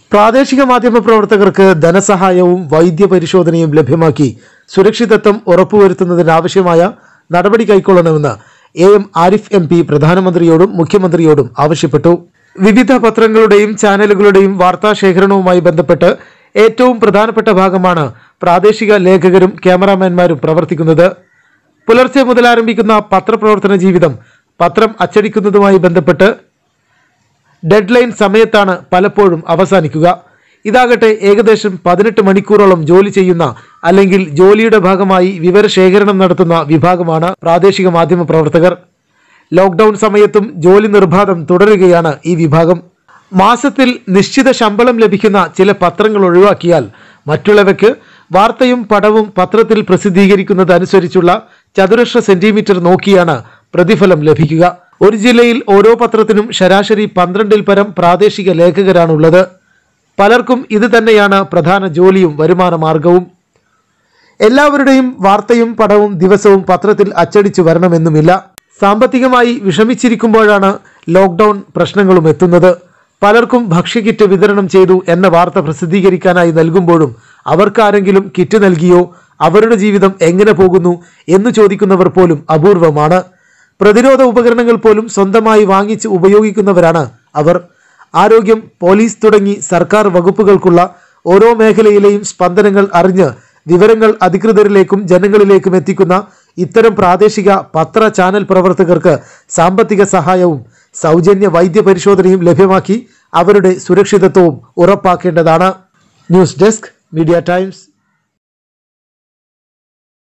പ്രാദേശിക മാധ്യമ പ്രവർത്തകർക്ക് ധനസഹായവും വൈദ്യപരിശോധനയും ലഭ്യമാക്കി സുരക്ഷിതത്വം ഉറപ്പുവരുത്തുന്നതിനാവശ്യമായ നടപടി കൈക്കൊള്ളണമെന്ന് A M Arif M P പ്രധാനമന്ത്രിയോടും മുഖ്യമന്ത്രിയോടും ആവശ്യപ്പെട്ടു വിവിധ പത്രങ്ങളുടെയും ചാനലുകളുടെയും വാർത്താശേഖരണവുമായി ബന്ധപ്പെട്ട് ഏറ്റവും പ്രധാനപ്പെട്ട ഭാഗമാണ് പ്രാദേശിക ലേഖകരും ക്യാമറാമാൻമാരും പ്രവർത്തിക്കുന്നത് പുലർച്ചെ മുതൽ ആരംഭിക്കുന്ന പത്രപ്രവർത്തന ജീവിതം പത്രം അച്ചടിക്കുന്നതുമായി ബന്ധപ്പെട്ട് ഡെഡ് ലൈൻ സമയത്താണ് പലപ്പോഴും അവസാനിക്കുക ഇതാകട്ടെ ഏകദേശം പതിനെട്ട് മണിക്കൂറോളം ജോലി ചെയ്യുന്ന അല്ലെങ്കിൽ ജോലിയുടെ ഭാഗമായി വിവരശേഖരണം നടത്തുന്ന വിഭാഗമാണ് പ്രാദേശിക മാധ്യമ പ്രവർത്തകർ ലോക്ക്ഡൌൺ സമയത്തും ജോലി നിർബാധം തുടരുകയാണ് ഈ വിഭാഗം മാസത്തിൽ നിശ്ചിത ശമ്പളം ലഭിക്കുന്ന ചില പത്രങ്ങൾ ഒഴിവാക്കിയാൽ മറ്റുള്ളവയ്ക്ക് വാർത്തയും പടവും പത്രത്തിൽ പ്രസിദ്ധീകരിക്കുന്നതനുസരിച്ചുള്ള ചതുരശ്ര സെന്റിമീറ്റർ നോക്കിയാണ് പ്രതിഫലം ലഭിക്കുക ഒരു ജില്ലയിൽ ഓരോ പത്രത്തിനും ശരാശരി പന്ത്രണ്ടിൽ പരം പ്രാദേശിക ലേഖകരാണുള്ളത് പലർക്കും ഇത് തന്നെയാണ് പ്രധാന ജോലിയും വരുമാന മാർഗവും എല്ലാവരുടെയും വാർത്തയും പടവും ദിവസവും പത്രത്തിൽ അച്ചടിച്ചു വരണമെന്നുമില്ല സാമ്പത്തികമായി വിഷമിച്ചിരിക്കുമ്പോഴാണ് ലോക്ക്ഡൌൺ പ്രശ്നങ്ങളും എത്തുന്നത് പലർക്കും ഭക്ഷ്യക്കിറ്റ് വിതരണം ചെയ്തു എന്ന വാർത്ത പ്രസിദ്ധീകരിക്കാനായി നൽകുമ്പോഴും അവർക്കാരെങ്കിലും കിറ്റ് നൽകിയോ അവരുടെ ജീവിതം എങ്ങനെ പോകുന്നു എന്ന് ചോദിക്കുന്നവർ പോലും അപൂർവമാണ് പ്രതിരോധ ഉപകരണങ്ങൾ പോലും സ്വന്തമായി വാങ്ങിച്ച് ഉപയോഗിക്കുന്നവരാണ് അവർ ആരോഗ്യം പോലീസ് തുടങ്ങി സർക്കാർ വകുപ്പുകൾക്കുള്ള ഓരോ മേഖലയിലെയും സ്പന്ദനങ്ങൾ അറിഞ്ഞ് വിവരങ്ങൾ അധികൃതരിലേക്കും ജനങ്ങളിലേക്കും എത്തിക്കുന്ന ഇത്തരം പ്രാദേശിക പത്ര ചാനൽ പ്രവർത്തകർക്ക് സാമ്പത്തിക സഹായവും സൗജന്യ വൈദ്യ പരിശോധനയും ലഭ്യമാക്കി അവരുടെ സുരക്ഷിതത്വവും ഉറപ്പാക്കേണ്ടതാണ് ന്യൂസ് ഡെസ്ക് മീഡിയ ടൈംസ്